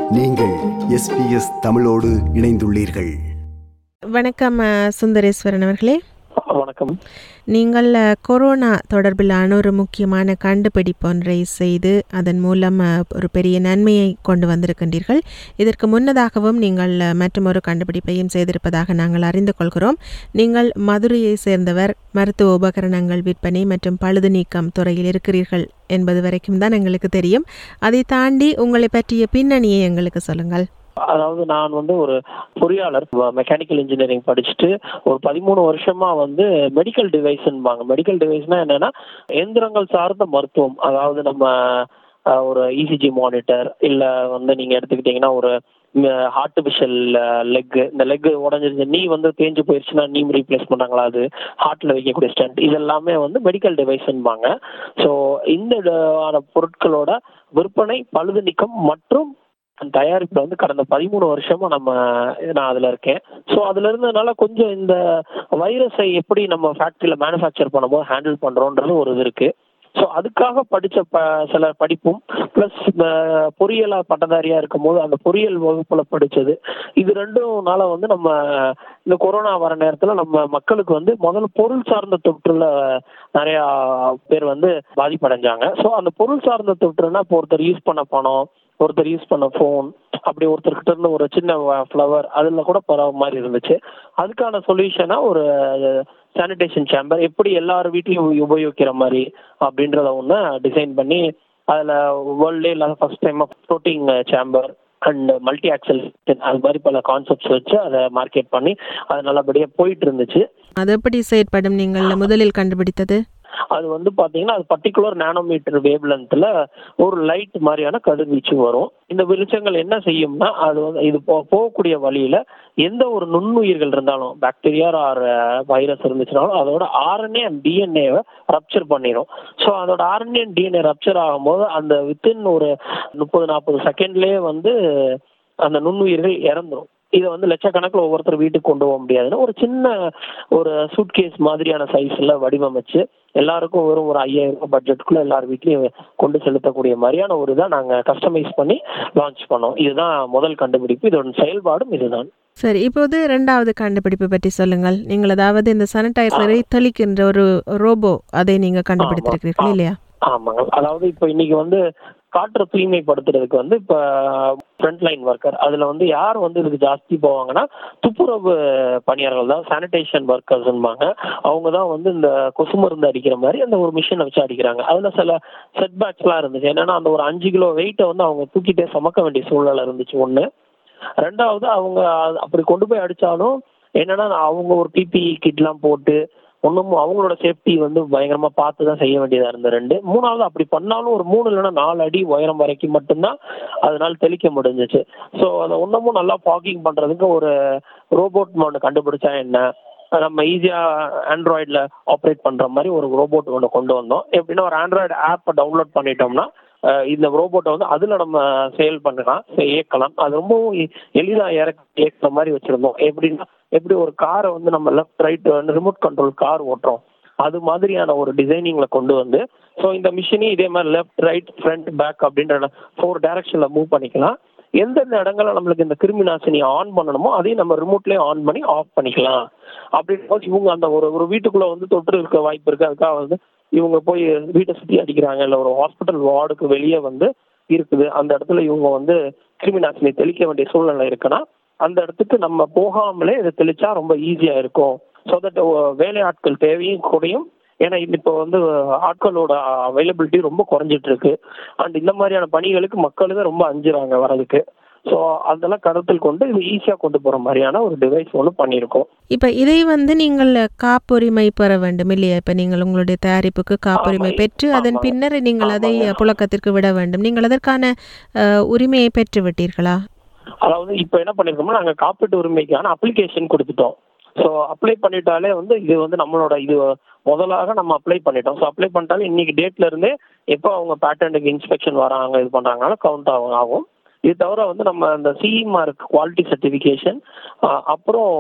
நீங்கள் எஸ்பிஎஸ் தமிழோடு இணைந்துள்ளீர்கள் வணக்கம் அஹ், சுந்தரேஸ்வரன் அவர்களே வணக்கம் நீங்கள் அஹ், கொரோனா தொடர்பிலான ஒரு முக்கியமான கண்டுபிடிப்பு ஒன்றை செய்து அதன் மூலம் அஹ், ஒரு பெரிய நன்மையை கொண்டு வந்திருக்கின்றீர்கள் இதற்கு முன்னதாகவும் நீங்கள் அஹ், மற்றும் ஒரு கண்டுபிடிப்பையும் செய்திருப்பதாக நாங்கள் அறிந்து கொள்கிறோம் நீங்கள் மதுரையை சேர்ந்தவர் மருத்துவ உபகரணங்கள் விற்பனை மற்றும் பழுது நீக்கம் துறையில் இருக்கிறீர்கள் என்பது வரைக்கும் தான் எங்களுக்கு தெரியும் அதை தாண்டி உங்களை பற்றிய பின்னணியை எங்களுக்கு சொல்லுங்கள் அதாவது நான் வந்து ஒரு பொறியாளர் மெக்கானிக்கல் இன்ஜினியரிங் படிச்சுட்டு ஒரு பதிமூணு வருஷமா வந்து மெடிக்கல் டிவைஸ்ன்பாங்க மெடிக்கல் டிவைஸ்னா என்னன்னா எந்திரங்கள் சார்ந்த மருத்துவம் அதாவது நம்ம அஹ், ஒரு இசிஜி மானிட்டர் இல்ல வந்து நீங்க எடுத்துக்கிட்டீங்கன்னா ஒரு ஆர்டிபிஷியல் லெக் இந்த லெக் உடஞ்சிருச்சு நீ வந்து தேஞ்சு போயிருச்சுன்னா நீ ரீப்ளேஸ் பண்ணாங்களா அது ஹார்ட்ல வைக்கக்கூடிய ஸ்டண்ட் இதெல்லாமே வந்து மெடிக்கல் டிவைஸ்ன்பாங்க ஸோ இந்த அஹ், பொருட்களோட விற்பனை பழுது நீக்கம் மற்றும் அந்த தயாரிப்புல வந்து கடந்த பதிமூணு வருஷமா நம்ம நான் அதுல இருக்கேன் ஸோ அதுல இருந்ததுனால கொஞ்சம் இந்த வைரஸை எப்படி நம்ம ஃபேக்டரியில மேனுஃபேக்சர் பண்ணும்போது ஹேண்டில் பண்றோன்றது ஒரு இது இருக்கு ஸோ அதுக்காக படிச்ச ப சில படிப்பும் ப்ளஸ் பொறியியலா பட்டதாரியா இருக்கும் போது அந்த பொறியியல் வகுப்புல படிச்சது இது ரெண்டும்னால வந்து நம்ம இந்த கொரோனா வர நேரத்துல நம்ம மக்களுக்கு வந்து முதல்ல பொருள் சார்ந்த தொற்றுல நிறைய பேர் வந்து பாதிப்படைஞ்சாங்க ஸோ அந்த பொருள் சார்ந்த தொற்றுனா இப்போ ஒருத்தர் யூஸ் பண்ண பணம் ஒருத்தர் யூஸ் பண்ண ஃபோன் அப்படி ஒருத்தர்கிட்ட இருந்து ஒரு சின்ன ஃப்ளவர் அதில் கூட பரவ மாதிரி இருந்துச்சு அதுக்கான சொல்யூஷனா ஒரு சானிடேஷன் சேம்பர் எப்படி எல்லார் வீட்லையும் உபயோகிக்கிற மாதிரி அப்படின்றத ஒன்று டிசைன் பண்ணி அதில் வேர்ல்ட்லே இல்லாத first time floating chamber and multi axle அது மாதிரி பல கான்செப்ட்ஸ் வச்சு அதை மார்க்கெட் பண்ணி அது நல்லபடியாக போயிட்டு இருந்துச்சு அது எப்படி செயற்படும் நீங்கள் முதலில் கண்டுபிடித்தது அது வந்து பாத்தீங்கன்னா அது பர்டிகுலர் நானோமீட்டர் வேவ் லென்த்ல ஒரு லைட் மாதிரியான கதிர்வீச்சு வரும் இந்த வெளிச்சங்கள் என்ன செய்யும்னா அது வந்து இது போ- போகக்கூடிய வழியில எந்த ஒரு நுண்ணுயிர்கள் இருந்தாலும் பாக்டீரியா ஆர் வைரஸ் இருந்துச்சுனாலும் அதோட ஆர்என்ஏ அண்ட் டிஎன்ஏவை ரப்சர் பண்ணிடும் ஸோ அதோட ஆர்என்ஏ அண்ட் டிஎன்ஏ ரப்சர் ஆகும்போது அந்த வித்தின் ஒரு முப்பது நாற்பது செகண்ட்லேயே வந்து அந்த நுண்ணுயிர்கள் இறந்துரும் இதை வந்து லட்சக்கணக்கில் ஒவ்வொருத்தர் வீட்டுக்கு கொண்டு போக முடியாதுன்னு ஒரு சின்ன ஒரு சூட்கேஸ் மாதிரியான சைஸ்ல வடிவமைச்சு எல்லாருக்கும் வெறும் ஒரு ஐயாயிரம் ரூபாய் பட்ஜெட்டுக்குள்ள எல்லார் வீட்லயும் கொண்டு செலுத்தக்கூடிய மாதிரியான ஒரு இதை நாங்க கஸ்டமைஸ் பண்ணி லான்ச் பண்ணோம் இதுதான் முதல் கண்டுபிடிப்பு இதோட செயல்பாடும் இதுதான் சரி இப்போது இரண்டாவது கண்டுபிடிப்பு பற்றி சொல்லுங்கள் நீங்கள் அதாவது இந்த சானிடைசரை தெளிக்கின்ற ஒரு ரோபோ அதை நீங்க கண்டுபிடித்திருக்கிறீர்கள் இல்லையா ஆமாங்க அதாவது இப்போ இன்னைக்கு வந்து காற்றை தூய்மைப்படுத்துறதுக்கு வந்து இப்போ ஃப்ரண்ட் லைன் ஒர்க்கர் அதுல வந்து யார் வந்து இதுக்கு ஜாஸ்தி போவாங்கன்னா துப்புரவு பணியாளர்கள் தான் சானிடேஷன் ஒர்க்கர்ஸ்ன்பாங்க அவங்க தான் வந்து இந்த கொசு மருந்து அடிக்கிற மாதிரி அந்த ஒரு மிஷினை வச்சு அடிக்கிறாங்க அதுல சில செட் பேக்ஸ்லாம் இருந்துச்சு என்னன்னா அந்த ஒரு அஞ்சு கிலோ வெயிட்டை வந்து அவங்க தூக்கிட்டே சுமக்க வேண்டிய சூழ்நிலை இருந்துச்சு ஒன்று ரெண்டாவது அவங்க அது- அப்படி கொண்டு போய் அடிச்சாலும் என்னன்னா அவங்க ஒரு பிபிஇ கிட்லாம் போட்டு ஒன்றும் அவங்களோட சேஃப்டி வந்து பயங்கரமா பார்த்து தான் செய்ய வேண்டியதா இருந்த ரெண்டு மூணாவது அப்படி பண்ணாலும் ஒரு மூணு இல்லைன்னா நாலு அடி உயரம் வரைக்கும் மட்டும்தான் அதனால தெளிக்க முடிஞ்சிச்சு ஸோ அதை ஒன்னமும் நல்லா பாக்கிங் பண்றதுக்கு ஒரு ரோபோட் ஒன்று கண்டுபிடிச்சா என்ன நம்ம ஈஸியா ஆண்ட்ராய்டில் ஆப்ரேட் பண்ற மாதிரி ஒரு ரோபோட் ஒன்று கொண்டு வந்தோம் எப்படின்னா ஒரு ஆண்ட்ராய்டு ஆப்பை டவுன்லோட் பண்ணிட்டோம்னா அஹ் இந்த ரோபோட்டை வந்து அதுல நம்ம செயல் பண்ணலாம் செ- இயக்கலாம் அது ரொம்பவும் எ- எளிதா இறக்க இயக்குற மாதிரி வச்சிருந்தோம் எப்படின்னா எப்படி ஒரு காரை வந்து நம்ம லெஃப்ட் ரைட் வந்து ரிமோட் கண்ட்ரோல் கார் ஓட்டுறோம் அது மாதிரியான ஒரு டிசைனிங்ல கொண்டு வந்து ஸோ இந்த மிஷினையும் இதே மாதிரி லெஃப்ட் ரைட் ஃப்ரண்ட் பேக் அப்படின்ற ஃபோர் டைரக்ஷன்ல மூவ் பண்ணிக்கலாம் எந்தெந்த இடங்கள்ல நம்மளுக்கு இந்த கிருமி நாசினி ஆன் பண்ணணுமோ அதையும் நம்ம ரிமோட்லயே ஆன் பண்ணி ஆஃப் பண்ணிக்கலாம் அப்படின்னும் இவங்க அந்த ஒரு ஒரு வீட்டுக்குள்ள வந்து தொற்று இருக்க வாய்ப்பு இருக்கு அதுக்காக வந்து இவங்க போய் வீட்டை சுத்தி அடிக்கிறாங்க இல்ல ஒரு ஹாஸ்பிட்டல் வார்டுக்கு வெளியே வந்து இருக்குது அந்த இடத்துல இவங்க வந்து கிருமி நாசினி தெளிக்க வேண்டிய சூழ்நிலை இருக்குன்னா அந்த இடத்துக்கு நம்ம போகாமலே இதை தெளிச்சா ரொம்ப ஈஸியா இருக்கும் ஸோ தட் வேலை ஆட்கள் தேவையும் குறையும் ஏன்னா இது இப்போ வந்து ஆட்களோட அவைலபிலிட்டி ரொம்ப குறைஞ்சிட்டு இருக்கு அண்ட் இந்த மாதிரியான பணிகளுக்கு மக்களுமே ரொம்ப அஞ்சுறாங்க வரதுக்கு ஸோ அதெல்லாம் கருத்தில் கொண்டு இது ஈஸியாக கொண்டு போகிற மாதிரியான ஒரு டிவைஸ் ஒன்று பண்ணியிருக்கோம் இப்போ இதை வந்து நீங்கள் காப்புரிமை பெற வேண்டும் இல்லையா இப்போ நீங்கள் உங்களுடைய தயாரிப்புக்கு காப்புரிமை ஆமா, பெற்று அதன் ஆமாங்க. பின்னர் நீங்கள் அதை ஆமாங்க. புழக்கத்திற்கு விட வேண்டும் நீங்கள் அதற்கான அஹ், உரிமையை பெற்று விட்டீர்களா அதாவது இப்போ என்ன பண்ணிருக்கோம்னா நாங்கள் காப்பீட்டு உரிமைக்கான அப்ளிகேஷன் கொடுத்துட்டோம் ஸோ அப்ளை பண்ணிட்டாலே வந்து இது வந்து நம்மளோட இது முதலாக நம்ம அப்ளை பண்ணிட்டோம் ஸோ அப்ளை பண்ணிட்டாலே இன்னைக்கு டேட்ல இருந்தே எப்போ அவங்க பேட்டன்ட்டுக்கு இன்ஸ்பெக்ஷன் வராங்க இது பண்றாங்கனால கவுண்ட் ஆகும் ஆகும் இது தவிர வந்து நம்ம அந்த சிஇ மார்க் குவாலிட்டி சர்டிஃபிகேஷன் அப்புறம்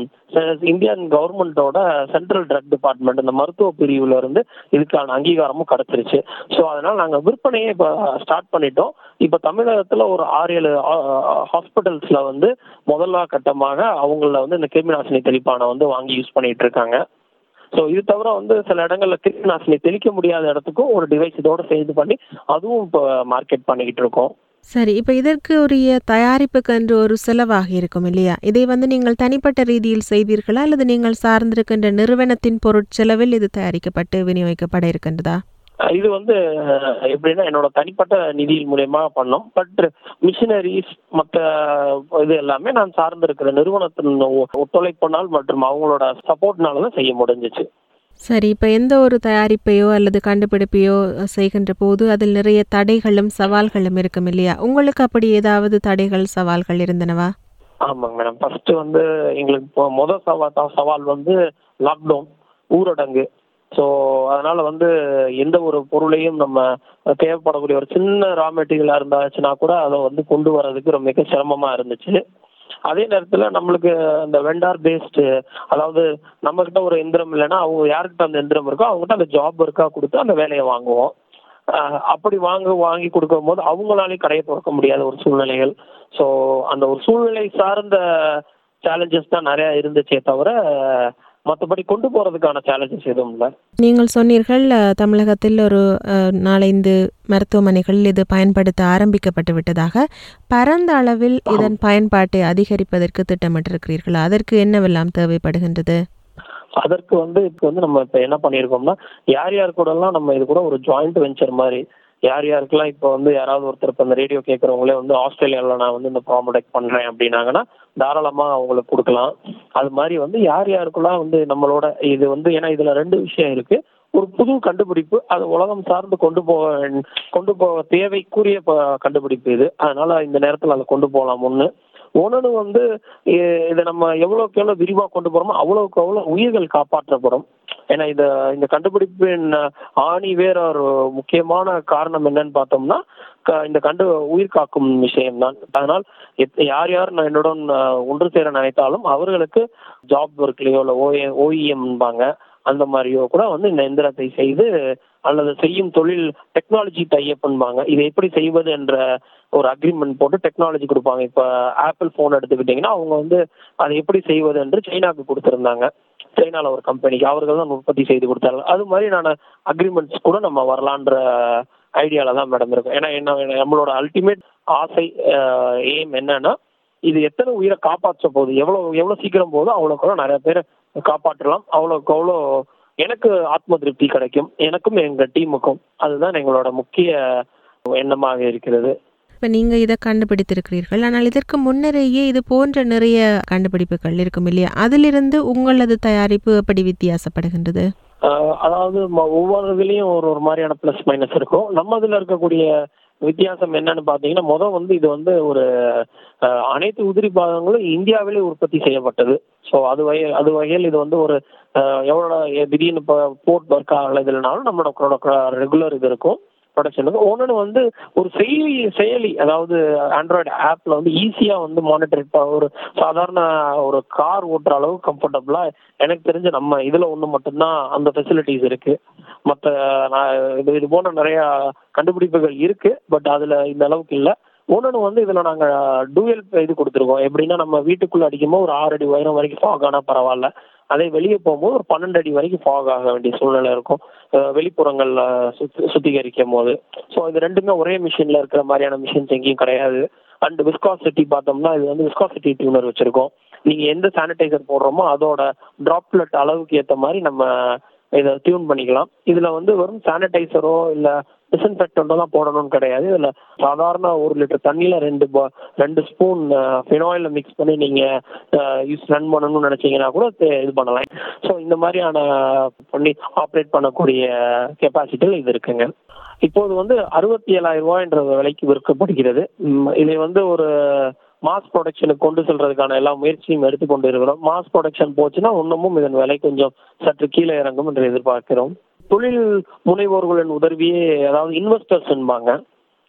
இந்தியன் கவர்மெண்ட்டோட சென்ட்ரல் ட்ரக் டிபார்ட்மெண்ட் இந்த மருத்துவ பிரிவுல இருந்து இதுக்கான அங்கீகாரமும் கிடைச்சிருச்சு ஸோ அதனால நாங்கள் விற்பனையே இப்போ ஸ்டார்ட் பண்ணிட்டோம் இப்போ தமிழகத்தில் ஒரு ஆறு ஏழு ஹாஸ்பிட்டல்ஸில் வந்து முதல்ல கட்டமாக அவங்கள வந்து இந்த கிருமி நாசினி தெளிப்பானை வந்து வாங்கி யூஸ் பண்ணிட்டு இருக்காங்க ஸோ இது தவிர வந்து சில இடங்கள்ல கிருமி நாசினி தெளிக்க முடியாத இடத்துக்கும் ஒரு டிவைஸ் இதோட சேர்ந்து பண்ணி அதுவும் இப்போ மார்க்கெட் பண்ணிக்கிட்டு இருக்கோம் சரி இப்போ இதற்கு உரிய தயாரிப்புக்கு என்று ஒரு செலவாக இருக்கும் இல்லையா இதை வந்து நீங்கள் தனிப்பட்ட ரீதியில் செய்தீர்களா அல்லது நீங்கள் சார்ந்திருக்கின்ற நிறுவனத்தின் பொருட்செலவில் இது தயாரிக்கப்பட்டு விநியோகிக்கப்பட இருக்கின்றதா அஹ் இது வந்து அஹ், எப்படின்னா என்னோட தனிப்பட்ட நிதியின் மூலியமா பண்ணோம் பட் மிஷினரிஸ் மற்ற இது எல்லாமே நான் சார்ந்திருக்கிற நிறுவனத்தின் ஒ- ஒத்துழைப்பினால் மற்றும் அவங்களோட சப்போர்ட்னால தான் செய்ய முடிஞ்சிச்சு சரி இப்போ எந்த ஒரு தயாரிப்பையோ அல்லது கண்டுபிடிப்பையோ செய்கின்ற போது அதில் நிறைய தடைகளும் சவால்களும் இருக்கும் இல்லையா உங்களுக்கு அப்படி ஏதாவது தடைகள் சவால்கள் இருந்தனவா ஆமாங்க மேடம் ஃபர்ஸ்ட் வந்து எங்களுக்கு இப்போ முதல் சவால் சவால் வந்து லாக்டவுன் ஊரடங்கு ஸோ அதனால வந்து எந்த ஒரு பொருளையும் நம்ம தேவைப்படக்கூடிய ஒரு சின்ன ரா மெட்டீரியலாக இருந்தாச்சுன்னா கூட அதை வந்து கொண்டு வர்றதுக்கு ரொம்ப மிக சிரமமாக இருந்துச்சு அதே நேரத்தில் நம்மளுக்கு அந்த வெண்டார் பேஸ்டு அதாவது நம்மக்கிட்ட ஒரு எந்திரம் இல்லைன்னா அவங்க யாருக்கிட்ட அந்த எந்திரம் இருக்கோ அவங்ககிட்ட அந்த ஜாப் ஒர்க்காக கொடுத்து அந்த வேலையை வாங்குவோம் அஹ் அப்படி வாங்க வாங்கி கொடுக்கும் போது அவங்களாலே கடையை திறக்க முடியாத ஒரு சூழ்நிலைகள் ஸோ அந்த ஒரு சூழ்நிலை சார்ந்த சேலஞ்சஸ் தான் நிறையா இருந்துச்சே தவிர மற்றபடி கொண்டு போகிறதுக்கான சேலஞ்சஸ் எதுவும் இல்லை நீங்கள் சொன்னீர்கள் அஹ், தமிழகத்தில் ஒரு அஹ், நாலைந்து மருத்துவமனைகளில் இது பயன்படுத்த ஆரம்பிக்கப்பட்டு விட்டதாக பரந்த அளவில் இதன் பயன்பாட்டை அதிகரிப்பதற்கு திட்டமிட்டிருக்கிறீர்களா அதற்கு என்னவெல்லாம் தேவைப்படுகின்றது அதற்கு வந்து இப்போ வந்து நம்ம இப்போ என்ன பண்ணியிருக்கோம்னா யார் யார் கூடலாம் நம்ம இது கூட ஒரு ஜாயிண்ட் வெஞ்சர் மாதிரி யார் யாருக்கெல்லாம் இப்போ வந்து யாராவது ஒருத்தர் இப்போ இந்த ரேடியோ கேட்குறவங்களே வந்து ஆஸ்திரேலியாவில் நான் வந்து இந்த ப்ராமடெக்ட் பண்ணுறேன் அப்படின்னாங்கன்னா தாராளமாக அவங்களுக்கு கொடுக்கலாம் அது மாதிரி வந்து யார் யாருக்கெல்லாம் வந்து நம்மளோட இது வந்து ஏன்னா இதில் ரெண்டு விஷயம் இருக்குது ஒரு புது கண்டுபிடிப்பு அது உலகம் சார்ந்து கொண்டு போக கொண்டு போக தேவைக்குரிய ப- கண்டுபிடிப்பு இது அதனால இந்த நேரத்தில் அதை கொண்டு போகலாம் ஒன்று ஒன்று வந்து இ- இதை நம்ம எவ்வளோக்கு எவ்வளோ விரிவாக கொண்டு போகிறோமோ அவ்வளோக்கு அவ்வளோ உயிர்கள் காப்பாற்றப்படும் ஏன்னா இந்த இந்த கண்டுபிடிப்பின் ஆணி வேற ஒரு முக்கியமான காரணம் என்னன்னு பார்த்தோம்னா க- இந்த கண்டு உயிர் காக்கும் விஷயம்தான் அதனால் எத்- யார் யார் நான் என்னுடன் அஹ், ஒன்று சேர நினைத்தாலும் அவர்களுக்கு ஜாப் ஒர்க்லேயோ இல்லை ஓஏ ஓஇஎம்பாங்க அந்த மாதிரியோ கூட வந்து இந்த எந்திரத்தை செய்து அல்லது செய்யும் தொழில் டெக்னாலஜி டையப்ன்பாங்க இதை எப்படி செய்வது என்ற ஒரு அக்ரிமெண்ட் போட்டு டெக்னாலஜி கொடுப்பாங்க இப்போ ஆப்பிள் ஃபோன் எடுத்துக்கிட்டிங்கன்னா அவங்க வந்து அதை எப்படி செய்வது என்று சைனாக்கு கொடுத்துருந்தாங்க சைனால ஒரு கம்பெனிக்கு அவர்கள் தான் உற்பத்தி செய்து கொடுத்தாங்க அது மாதிரி நான் அக்ரிமெண்ட்ஸ் கூட நம்ம வரலான்ற ஐடியால தான் மேடம் இருக்கும் ஏன்னா என்ன நம்மளோட அல்டிமேட் ஆசை எய்ம் என்னன்னா இது எத்தனை உயிரை காப்பாற்ற போகுது எவ்வளோ எவ்வளோ சீக்கிரம் போகுதோ அவ்வளோக்கு அவ்வளோ நிறைய பேரை காப்பாற்றலாம் அவ்வளோக்கு அவ்வளோ எனக்கு ஆத்ம திருப்தி கிடைக்கும் எனக்கும் எங்கள் டீமுக்கும் அதுதான் எங்களோட முக்கிய எண்ணமாக இருக்கிறது இப்போ நீங்கள் இதை கண்டுபிடித்திருக்கிறீர்கள் ஆனால் இதற்கு முன்னரேயே இது போன்ற நிறைய கண்டுபிடிப்புகள் இருக்கும் இல்லையா அதிலிருந்து உங்களது தயாரிப்பு எப்படி வித்தியாசப்படுகின்றது ஆஹ் அதாவது ம- ஒவ்வொரு இதுலேயும் ஒரு ஒரு மாதிரியான ப்ளஸ் மைனஸ் இருக்கும் நம்ம இதில் இருக்கக்கூடிய வித்தியாசம் என்னன்னு பார்த்தீங்கன்னா முதல் வந்து இது வந்து ஒரு ஆஹ் அனைத்து உதிரி பாகங்களும் இந்தியாவிலே உற்பத்தி செய்யப்பட்டது ஸோ அது வகை அது வகையில் இது வந்து ஒரு ஆஹ் எவ்வளோ திடீர்னு இப்போ போர்ட் ஒர்க் ஆகல இதுலனாலும் நம்மளோட ரெகுலர் இது இருக்கும் ப்ரொடக்ஷன் வந்து ஒன்று வந்து ஒரு செயலி செயலி அதாவது ஆண்ட்ராய்டு ஆப்பில் வந்து ஈஸியாக வந்து மானிட்டர் இப்போ ஒரு சாதாரண ஒரு கார் ஓட்டுற அளவு கம்ஃபர்டபுளாக எனக்கு தெரிஞ்ச நம்ம இதில் ஒன்று மட்டும்தான் அந்த ஃபெசிலிட்டிஸ் இருக்குது மற்ற நான் இது இது போன்ற நிறையா கண்டுபிடிப்புகள் இருக்குது பட் அதில் இந்த அளவுக்கு இல்லை ஒன்று வந்து இதில் நாங்கள் டூயல் இது கொடுத்துருக்கோம் எப்படின்னா நம்ம வீட்டுக்குள்ளே அடிக்கும்போது ஒரு ஆறு அடி உயரம் வரைக்கும் ஃபாக் ஆனால் பரவாயில்ல அதே வெளியே போகும்போது ஒரு பன்னெண்டு அடி வரைக்கும் ஃபாக் ஆக வேண்டிய சூழ்நிலை இருக்கும் அஹ் வெளிப்புறங்களில் சுத்தி சுத்திகரிக்கும் போது ஸோ இது ரெண்டுமே ஒரே மிஷினில் இருக்கிற மாதிரியான மிஷின்ஸ் எங்கேயும் கிடையாது அண்ட் விஸ்காசிட்டி பார்த்தோம்னா இது வந்து விஸ்காசிட்டி டியூனர் வச்சுருக்கோம் நீங்கள் எந்த சானிடைசர் போடுறோமோ அதோட ட்ராப்லெட் அளவுக்கு ஏற்ற மாதிரி நம்ம இதை டியூன் பண்ணிக்கலாம் இதில் வந்து வெறும் சானிடைசரோ இல்லை டிஸ்இன்ஃபெக்டண்ட்டோ தான் போடணும்னு கிடையாது இதில் சாதாரண ஒரு லிட்டர் தண்ணியில் ரெண்டு பா ரெண்டு ஸ்பூன் ஃபினாயிலில் மிக்ஸ் பண்ணி நீங்கள் யூஸ் ரன் பண்ணணும்னு நினச்சிங்கன்னா கூட தே- இது பண்ணலாம் ஸோ இந்த மாதிரியான பண்ணி ஆப்ரேட் பண்ணக்கூடிய கெப்பாசிட்டியில் இது இருக்குங்க இப்போது வந்து அறுபத்தி ஏழாயிரம் ரூபாய்ன்ற விலைக்கு விற்கப்படுகிறது ம், இதை வந்து ஒரு மாஸ் ப்ரொடக்ஷனுக்கு கொண்டு செல்றதுக்கான எல்லா முயற்சியும் எடுத்துக்கொண்டு இருக்கிறோம் மாஸ் ப்ரொடக்ஷன் போச்சுன்னா இன்னமும் இதன் விலை கொஞ்சம் சற்று கீழே இறங்கும் என்று எதிர்பார்க்கிறோம் தொழில் முனைவோர்களின் உதவியே அதாவது இன்வெஸ்டர்ஸ் என்பாங்க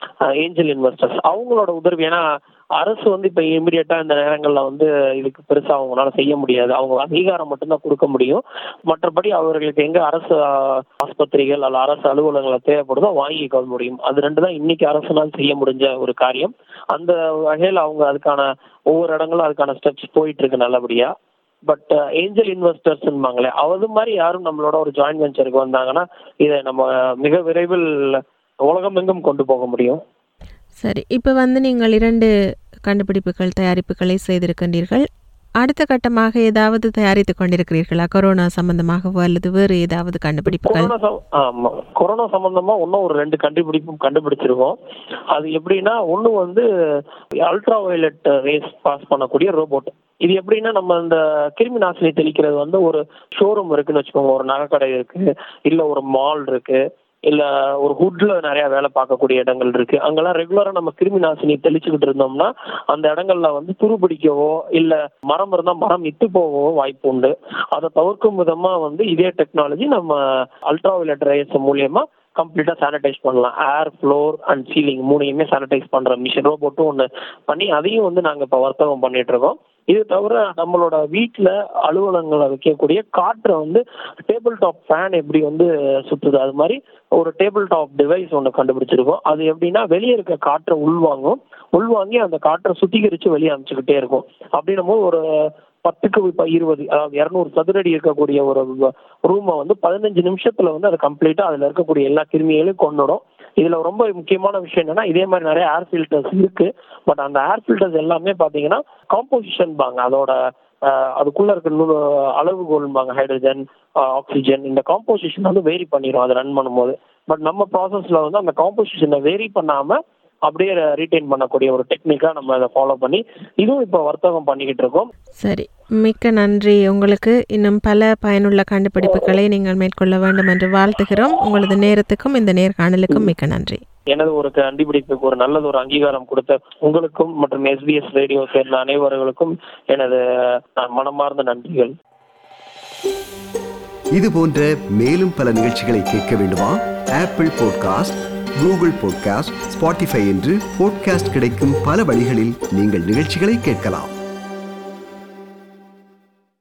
ஏஞ்சல் இன்வெஸ்டர்ஸ் அவங்களோட உதவி ஏன்னா அரசு வந்து இப்போ இமீடியட்டா இந்த நேரங்களில் வந்து இதுக்கு பெருசா அவங்களால செய்ய முடியாது அவங்க அங்கீகாரம் மட்டும்தான் கொடுக்க முடியும் மற்றபடி அவர்களுக்கு எங்க அரசு ஆஹ், ஆஸ்பத்திரிகள் அல்ல அரசு அலுவலகங்களை தேவைப்படுதோ வாங்கிக்க முடியும் அது ரெண்டு தான் இன்னைக்கு அரசுனால் செய்ய முடிஞ்ச ஒரு காரியம் அந்த வகையில் அவங்க அதுக்கான ஒவ்வொரு இடங்களும் அதுக்கான ஸ்டெப்ஸ் போயிட்டு இருக்கு நல்லபடியா பட் ஏஞ்சல் இன்வெஸ்டர்ஸ்ன்பாங்களே அது மாதிரி யாரும் நம்மளோட ஒரு ஜாயின்ட் வெஞ்சருக்கு வந்தாங்கன்னா இதை நம்ம மிக விரைவில் உலகமெங்கும் கொண்டு போக முடியும் சரி இப்போ வந்து நீங்கள் இரண்டு கண்டுபிடிப்புகள் தயாரிப்புகளை செய்திருக்கின்றீர்கள் அடுத்த கட்டமாக ஏதாவது தயாரித்து கொண்டிருக்கிறீர்களா கொரோனா சம்பந்தமாகவோ அல்லது வேறு ஏதாவது கண்டுபிடிப்புகள் கொரோனா சம்- ஆமா கொரோனா சம்பந்தமா இன்னும் ஒரு ரெண்டு கண்டுபிடிப்பும் கண்டுபிடிச்சிருக்கோம் அது எப்படின்னா ஒண்ணு வந்து அல்ட்ரா வயலட் ரேஸ் பாஸ் பண்ணக்கூடிய ரோபோட் இது எப்படின்னா நம்ம இந்த கிருமி நாசினி தெளிக்கிறது வந்து ஒரு ஷோரூம் இருக்குன்னு வச்சுக்கோங்க ஒரு நகைக்கடை இருக்கு இல்ல ஒரு மால் இருக்கு இல்ல ஒரு ஹுட்ல நிறைய வேலை பார்க்கக்கூடிய இடங்கள் இருக்கு அங்கெல்லாம் ரெகுலரா நம்ம கிருமி நாசினி தெளிச்சுக்கிட்டு இருந்தோம்னா அந்த இடங்கள்ல வந்து துரு பிடிக்கவோ இல்ல மரம் இருந்தா மரம் இட்டு போகவோ வாய்ப்பு உண்டு அதை தவிர்க்கும் விதமா வந்து இதே டெக்னாலஜி நம்ம அல்ட்ரா வயலட் ரேஸ் மூலியமா கம்ப்ளீட்டா சானிடைஸ் பண்ணலாம் ஏர் ஃப்ளோர் அண்ட் சீலிங் மூணையுமே சானிடைஸ் பண்ற மிஷின் ரோபோட்டும் ஒன்று பண்ணி அதையும் வந்து நாங்க இப்போ வர்த்தகம் பண்ணிட்டு இருக்கோம் இது தவிர நம்மளோட வீட்டில் அலுவலகங்களை வைக்கக்கூடிய காற்றை வந்து டேபிள் டாப் ஃபேன் எப்படி வந்து சுற்றுது அது மாதிரி ஒரு டேபிள் டாப் டிவைஸ் ஒன்று கண்டுபிடிச்சிருக்கோம் அது எப்படின்னா வெளியே இருக்க காற்றை உள்வாங்கும் உள்வாங்கி அந்த காற்றை சுத்திகரித்து வெளியே அனுப்பிச்சுக்கிட்டே இருக்கும் அப்படின்னும் போது ஒரு பத்துக்கு இப்போ இருபது அதாவது இரநூறு சதுரடி இருக்கக்கூடிய ஒரு ரூமை வந்து பதினஞ்சு நிமிஷத்துல வந்து அது கம்ப்ளீட்டா அதுல இருக்கக்கூடிய எல்லா கிருமிகளையும் கொண்டுடும் இதுல ரொம்ப முக்கியமான விஷயம் என்னன்னா இதே மாதிரி நிறைய ஏர் ஃபில்டர்ஸ் இருக்கு பட் அந்த ஏர் ஃபில்டர்ஸ் எல்லாமே பாத்தீங்கன்னா காம்போசிஷன் பாங்க அதோட அஹ், அதுக்குள்ள இருக்க நு- அளவுகோல்பாங்க ஹைட்ரஜன் ஆக்சிஜன் இந்த காம்போசிஷன் வந்து வேரி பண்ணிடும் அதை ரன் பண்ணும்போது பட் நம்ம ப்ராசஸ்ல வந்து அந்த காம்போசிஷனை வேரி பண்ணாம அப்படியே ரீட்டைன் பண்ணக்கூடிய ஒரு டெக்னிக்கா நம்ம அதை ஃபாலோ பண்ணி இதுவும் இப்போ வர்த்தகம் பண்ணிக்கிட்டு இருக்கோம் சரி மிக்க நன்றி உங்களுக்கு இன்னும் பல பயனுள்ள கண்டுபிடிப்புகளை நீங்கள் மேற்கொள்ள வேண்டும் என்று வாழ்த்துகிறோம் உங்களது நேரத்துக்கும் இந்த நேர்காணலுக்கும் மிக்க நன்றி எனது ஒரு கண்டுபிடிப்புக்கு ஒரு நல்லது ஒரு அங்கீகாரம் கொடுத்த உங்களுக்கும் மற்றும் எஸ்பிஎஸ் ரேடியோ சேர்ந்த அனைவர்களுக்கும் எனது அஹ், மனமார்ந்த நன்றிகள் இது போன்ற மேலும் பல நிகழ்ச்சிகளை கேட்க வேண்டுமா Apple podcast Google podcast Spotify என்று பாட்காஸ்ட் கிடைக்கும் பல வழிகளில் நீங்கள் நிகழ்ச்சிகளை கேட்கலாம்